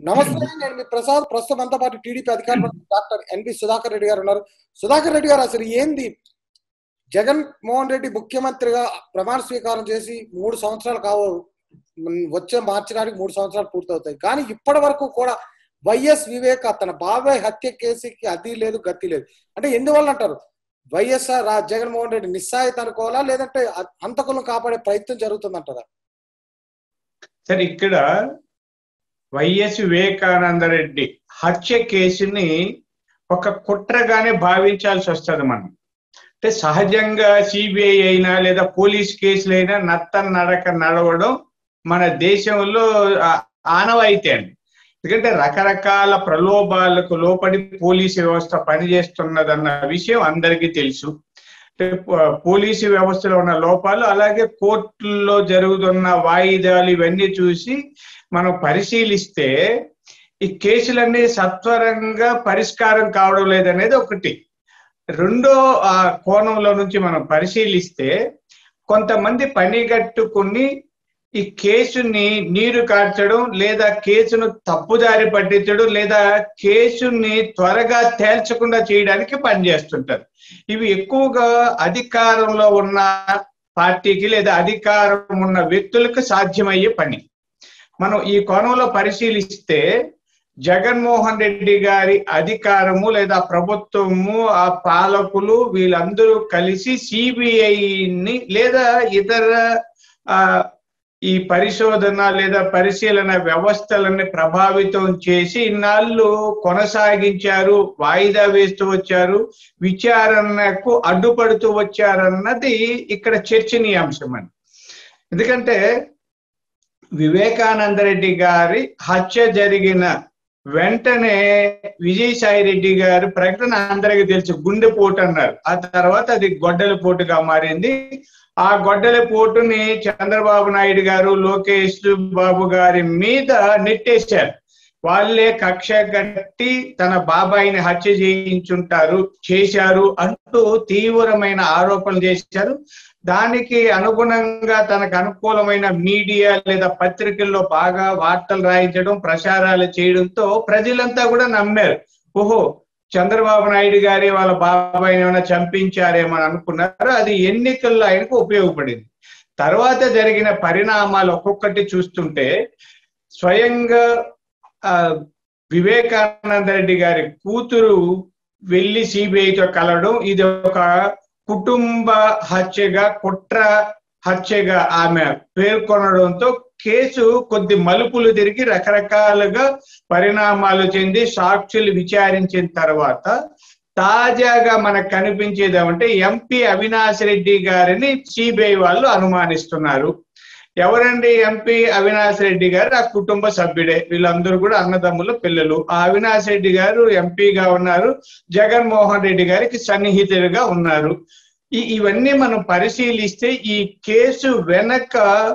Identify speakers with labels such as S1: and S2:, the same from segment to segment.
S1: నమస్తే నేను మీ ప్రసాద్ ప్రస్తుతం అంతా పాటు టీడీపీ అధికార ప్రతినిధి డాక్టర్ ఎన్పి సుధాకర్ రెడ్డి గారు ఉన్నారు సుధాకర్ రెడ్డి గారు అసలు ఏంది జగన్ మోహన్ రెడ్డి ముఖ్యమంత్రిగా ప్రమాణ స్వీకారం చేసి మూడు సంవత్సరాలు కావు ఉమ్, వచ్చే మార్చి నాటికి మూడు సంవత్సరాలు పూర్తవుతాయి కానీ ఇప్పటి వరకు కూడా వైఎస్ వివేక్ తన బాబాయ్ హత్య కేసుకి అది లేదు గతి లేదు అంటే ఎందువల్ల అంటారు వైఎస్ఆర్ రా- జగన్మోహన్ రెడ్డి నిస్సాయిత అనుకోవాలా లేదంటే అ- హంతకులను కాపాడే ప్రయత్నం జరుగుతుందంటారా
S2: సరే ఇక్కడ వైఎస్ వివేకానంద రెడ్డి హత్య కేసుని ఒక కుట్రగానే భావించాల్సి వస్తుంది మనం అంటే సహజంగా సిబిఐ అయినా లేదా పోలీస్ కేసులైనా నత్త నడక నడవడం మన దేశంలో ఆ- ఆనవాయితీ అండి ఎందుకంటే రకరకాల ప్రలోభాలకు లోపడి పోలీసు వ్యవస్థ పనిచేస్తున్నదన్న విషయం అందరికీ తెలుసు అంటే పో- పోలీసు వ్యవస్థలో ఉన్న లోపాలు అలాగే కోర్టుల్లో జరుగుతున్న వాయిదాలు ఇవన్నీ చూసి మనం పరిశీలిస్తే ఈ కేసులన్నీ సత్వరంగా పరిష్కారం కావడం లేదనేది ఒకటి రెండో ఆ కోణంలో నుంచి మనం పరిశీలిస్తే కొంతమంది పనిగట్టుకుని ఈ కేసుని నీరు కార్చడం లేదా కేసును తప్పుదారి పట్టించడం లేదా కేసుని త్వరగా తేల్చకుండా చేయడానికి పనిచేస్తుంటారు ఇవి ఎక్కువగా అధికారంలో ఉన్న పార్టీకి లేదా అధికారం ఉన్న వ్యక్తులకు సాధ్యమయ్యే పని మనం ఈ కోణంలో పరిశీలిస్తే జగన్మోహన్ రెడ్డి గారి అధికారము లేదా ప్రభుత్వము ఆ పాలకులు వీళ్ళందరూ కలిసి సిబిఐని లేదా ఇతర ఆ ఈ పరిశోధన లేదా పరిశీలన వ్యవస్థలని ప్రభావితం చేసి ఇన్నాళ్ళు కొనసాగించారు వాయిదా వేస్తూ వచ్చారు విచారణకు అడ్డుపడుతూ వచ్చారన్నది ఇక్కడ చర్చనీయాంశం అని ఎందుకంటే వివేకానంద రెడ్డి గారి హత్య జరిగిన వెంటనే విజయసాయి రెడ్డి గారి ప్రకటన అందరికీ తెలుసు గుండెపోటు అన్నారు ఆ తర్వాత అది గొడ్డల పోటుగా మారింది ఆ గొడ్డల పోటుని చంద్రబాబు నాయుడు గారు లోకేష్ బాబు గారి మీద నెట్టేశారు వాళ్ళే కక్ష కట్టి తన బాబాయిని హత్య చేయించుంటారు చేశారు అంటూ తీవ్రమైన ఆరోపణలు చేశారు దానికి అనుగుణంగా తనకు అనుకూలమైన మీడియా లేదా పత్రికల్లో బాగా వార్తలు రాయించడం ప్రచారాలు చేయడంతో ప్రజలంతా కూడా నమ్మారు ఓహో చంద్రబాబు నాయుడు గారి వాళ్ళ బాబాయిని ఏమైనా చంపించారేమో అని అనుకున్నారు అది ఎన్నికల్లో ఆయనకు ఉపయోగపడింది తర్వాత జరిగిన పరిణామాలు ఒక్కొక్కటి చూస్తుంటే స్వయంగా ఆ వివేకానంద రెడ్డి గారి కూతురు వెళ్ళి సిబిఐతో కలవడం ఇది ఒక కుటుంబ హత్యగా కుట్ర హత్యగా ఆమె పేర్కొనడంతో కేసు కొద్ది మలుపులు తిరిగి రకరకాలుగా పరిణామాలు చెంది సాక్షులు విచారించిన తర్వాత తాజాగా మనకు కనిపించేది ఏమంటే ఎంపీ అవినాష్ రెడ్డి గారిని సిబిఐ వాళ్ళు అనుమానిస్తున్నారు ఎవరండి ఎంపీ అవినాష్ రెడ్డి గారు ఆ కుటుంబ సభ్యుడే వీళ్ళందరూ కూడా అన్నదమ్ముల పిల్లలు ఆ అవినాష్ రెడ్డి గారు ఎంపీగా ఉన్నారు జగన్మోహన్ రెడ్డి గారికి సన్నిహితులుగా ఉన్నారు ఈ ఇవన్నీ మనం పరిశీలిస్తే ఈ కేసు వెనక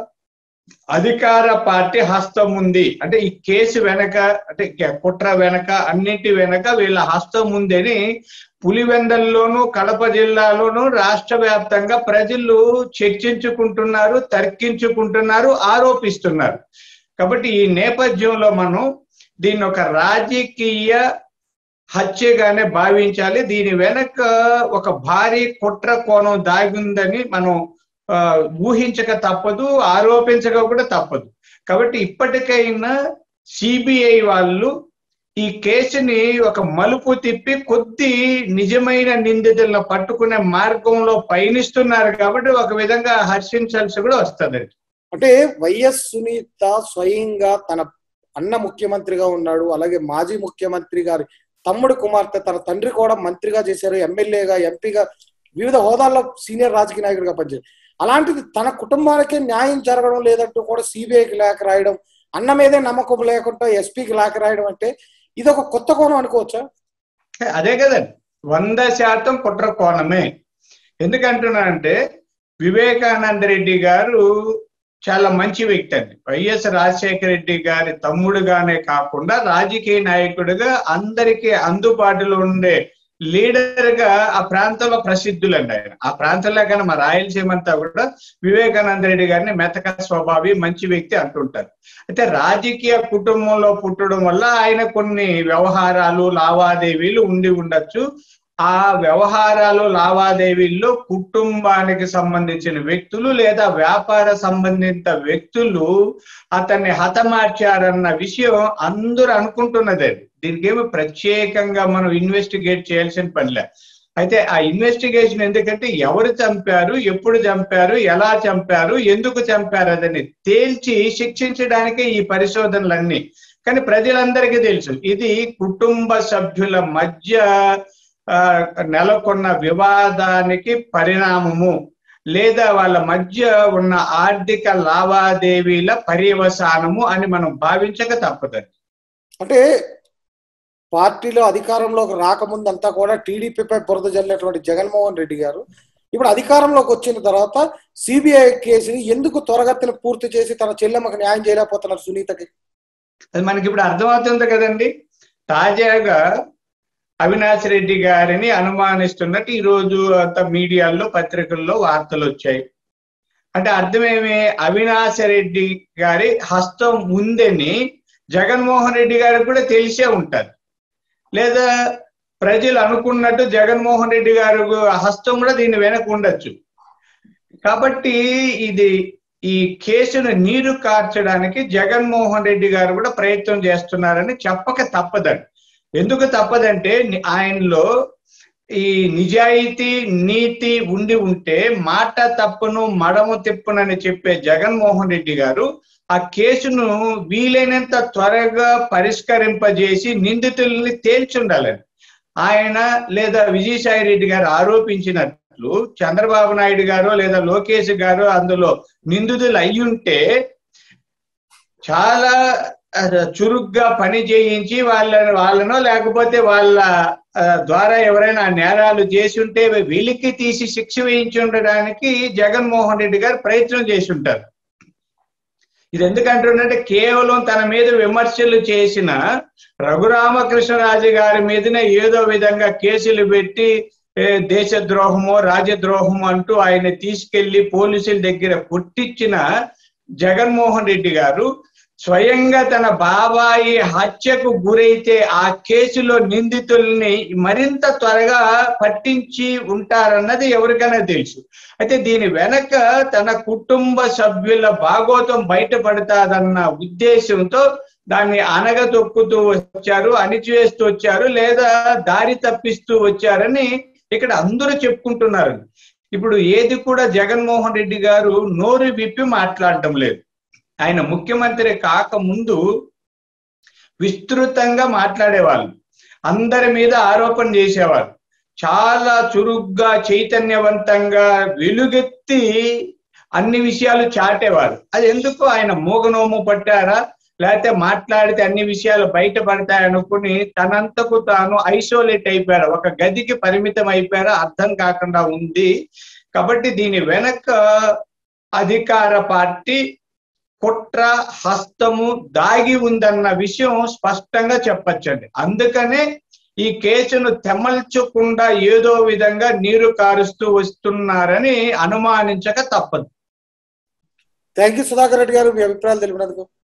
S2: అధికార పార్టీ హస్తం ఉంది అంటే ఈ కేసు వెనక అంటే కుట్ర వెనక అన్నింటి వెనక వీళ్ళ హస్తం ఉందని పులివెందల్లోనూ కడప జిల్లాలోనూ రాష్ట్ర వ్యాప్తంగా ప్రజలు చర్చించుకుంటున్నారు తర్కించుకుంటున్నారు ఆరోపిస్తున్నారు కాబట్టి ఈ నేపథ్యంలో మనం దీన్ని ఒక రాజకీయ హత్యగానే భావించాలి దీని వెనక ఒక భారీ కుట్ర కోణం దాగిందని మనం ఆ, ఊహించక తప్పదు ఆరోపించక కూడా తప్పదు కాబట్టి ఇప్పటికైనా సిబిఐ వాళ్ళు ఈ కేసుని ఒక మలుపు తిప్పి కొద్ది నిజమైన నిందితులను పట్టుకునే మార్గంలో పయనిస్తున్నారు కాబట్టి ఒక విధంగా హర్షించాల్సి కూడా వస్తుంది
S1: అంటే వైఎస్ సునీత స్వయంగా తన అన్న ముఖ్యమంత్రిగా ఉన్నాడు అలాగే మాజీ ముఖ్యమంత్రి గారి తమ్ముడు కుమార్తె తన తండ్రి కూడా మంత్రిగా చేశారు ఎమ్మెల్యేగా ఎంపీగా వివిధ హోదాల్లో సీనియర్ రాజకీయ నాయకుడిగా పనిచేశారు అలాంటిది తన కుటుంబానికే న్యాయం జరగడం లేదంటూ కూడా సిబిఐకి లేఖ రాయడం అన్న మీదే నమ్మకం లేకుండా ఎస్పీకి లేఖ రాయడం అంటే ఇది ఒక కొత్త కోణం అనుకోవచ్చా
S2: అదే కదండి వంద శాతం కుట్ర కోణమే ఎందుకంటున్నానంటే వివేకానంద రెడ్డి గారు చాలా మంచి వ్యక్తి అండి వైఎస్ రాజశేఖర రెడ్డి గారి తమ్ముడుగానే కాకుండా రాజకీయ నాయకుడిగా అందరికీ అందుబాటులో ఉండే లీడర్ గా ఆ ప్రాంతంలో ప్రసిద్ధులండి ఆయన ఆ ప్రాంతంలో కన్నా మా రాయలసీమ అంతా కూడా వివేకానంద రెడ్డి గారిని మెతక స్వభావి మంచి వ్యక్తి అంటుంటారు అయితే రాజకీయ కుటుంబంలో పుట్టడం వల్ల ఆయన కొన్ని వ్యవహారాలు లావాదేవీలు ఉండి ఉండొచ్చు ఆ వ్యవహారాలు లావాదేవీల్లో కుటుంబానికి సంబంధించిన వ్యక్తులు లేదా వ్యాపార సంబంధిత వ్యక్తులు అతన్ని హతమార్చారన్న విషయం అందరూ అనుకుంటున్నదే దీనికి ఏమి ప్రత్యేకంగా మనం ఇన్వెస్టిగేట్ చేయాల్సిన పనిలే అయితే ఆ ఇన్వెస్టిగేషన్ ఎందుకంటే ఎవరు చంపారు ఎప్పుడు చంపారు ఎలా చంపారు ఎందుకు చంపారు అదని తేల్చి శిక్షించడానికే ఈ పరిశోధనలన్నీ కానీ ప్రజలందరికీ తెలుసు ఇది కుటుంబ సభ్యుల మధ్య ఆ, నెలకొన్న వివాదానికి పరిణామము లేదా వాళ్ళ మధ్య ఉన్న ఆర్థిక లావాదేవీల పర్యవసానము అని మనం భావించక తప్పదండి
S1: అంటే పార్టీలో అధికారంలోకి రాకముందు అంతా కూడా టీడీపీపై బురద జల్లినటువంటి జగన్మోహన్ రెడ్డి గారు ఇప్పుడు అధికారంలోకి వచ్చిన తర్వాత సిబిఐ కేసుని ఎందుకు త్వరగతిన పూర్తి చేసి తన చెల్లెమ్మకు న్యాయం చేయలేకపోతున్నారు సునీతకి
S2: అది మనకి ఇప్పుడు అర్థమవుతుంది కదండి తాజాగా అవినాష్ రెడ్డి గారిని అనుమానిస్తున్నట్టు ఈ రోజు అంత మీడియాల్లో పత్రికల్లో వార్తలు వచ్చాయి అంటే అర్థమేమి అవినాష్ రెడ్డి గారి హస్తం ఉందని జగన్మోహన్ రెడ్డి గారికి కూడా తెలిసే ఉంటారు లేదా ప్రజలు అనుకున్నట్టు జగన్మోహన్ రెడ్డి గారు హస్తం కూడా దీన్ని వెనక ఉండొచ్చు కాబట్టి ఇది ఈ కేసును నీరు కార్చడానికి జగన్మోహన్ రెడ్డి గారు కూడా ప్రయత్నం చేస్తున్నారని చెప్పక తప్పదండి ఎందుకు తప్పదంటే ని- ఆయనలో ఈ నిజాయితీ నీతి ఉండి ఉంటే మాట తప్పును మడము తిప్పునని చెప్పే జగన్మోహన్ రెడ్డి గారు ఆ కేసును వీలైనంత త్వరగా పరిష్కరింపజేసి నిందితుల్ని తేల్చుండాలని ఆయన లేదా విజయసాయి రెడ్డి గారు ఆరోపించినట్లు చంద్రబాబు నాయుడు గారు లేదా లోకేష్ గారు అందులో నిందితులు అయ్యుంటే చాలా ఆ, చురుగ్గా పని చేయించి వాళ్ళ వాళ్ళనో లేకపోతే వాళ్ళ ఆ, ద్వారా ఎవరైనా నేరాలు చేసి ఉంటే వీళ్ళకి తీసి శిక్ష వేయించి ఉండడానికి జగన్మోహన్ రెడ్డి గారు ప్రయత్నం చేసి ఉంటారు ఇది ఎందుకంటుంటే కేవలం తన మీద విమర్శలు చేసిన రఘురామకృష్ణరాజు గారి మీదనే ఏదో విధంగా కేసులు పెట్టి ఏ, దేశద్రోహమో రాజద్రోహమో అంటూ ఆయన తీసుకెళ్లి పోలీసుల దగ్గర పుట్టించిన జగన్మోహన్ రెడ్డి గారు స్వయంగా తన బాబాయి హత్యకు గురైతే ఆ కేసులో నిందితుల్ని మరింత త్వరగా పట్టించి ఉంటారన్నది ఎవరికైనా తెలుసు అయితే దీని వెనక తన కుటుంబ సభ్యుల భాగోతం బయటపడతాదన్న ఉద్దేశంతో దాన్ని అనగదొక్కుతూ వచ్చారు అణిచివేస్తూ వచ్చారు లేదా దారి తప్పిస్తూ వచ్చారని ఇక్కడ అందరూ చెప్పుకుంటున్నారు ఇప్పుడు ఏది కూడా జగన్మోహన్ రెడ్డి గారు నోరు విప్పి మాట్లాడటం లేదు ఆయన ముఖ్యమంత్రి కాకముందు విస్తృతంగా మాట్లాడేవాళ్ళు అందరి మీద ఆరోపణ చేసేవారు చాలా చురుగ్గా చైతన్యవంతంగా వెలుగెత్తి అన్ని విషయాలు చాటేవారు అది ఎందుకు ఆయన మూగనోము పట్టారా లేకపోతే మాట్లాడితే అన్ని విషయాలు బయటపడతాయనుకుని తనంతకు తాను ఐసోలేట్ అయిపోయారు ఒక గదికి పరిమితం అయిపోయారు అర్థం కాకుండా ఉంది కాబట్టి దీని వెనక అధికార పార్టీ కుట్ర హస్తము దాగి ఉందన్న విషయం స్పష్టంగా చెప్పచ్చండి అందుకనే ఈ కేసును తెమల్చకుండా ఏదో విధంగా నీరు కారుస్తూ వస్తున్నారని అనుమానించక తప్పదు
S1: థ్యాంక్ యూ సుధాకర్ రెడ్డి గారు మీ అభిప్రాయాలు తెలిపినందుకు